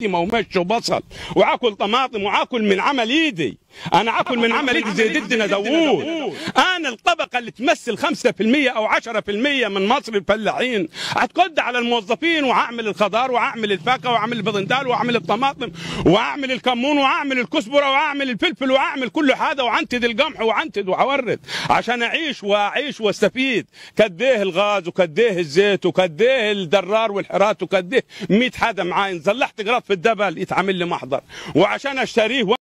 طماطم ومش وبصل واكل طماطم واكل من عمل ايدي انا اكل من عمل ايدي زي ددنا داوود انا الطبقه اللي تمثل 5% او 10% من مصر الفلاحين هتقد على الموظفين وهعمل الخضار وهعمل الفاكهه واعمل البذندال واعمل الطماطم واعمل الكمون واعمل الكزبره واعمل الفلفل واعمل كل هذا وعنتد القمح وعنتد وهورد عشان اعيش واعيش واستفيد كديه الغاز وكديه الزيت وكديه الدرار والحرات وكديه 100 حدا معاي نزلحت قراط في الدبل يتعمل لي محضر وعشان اشتريه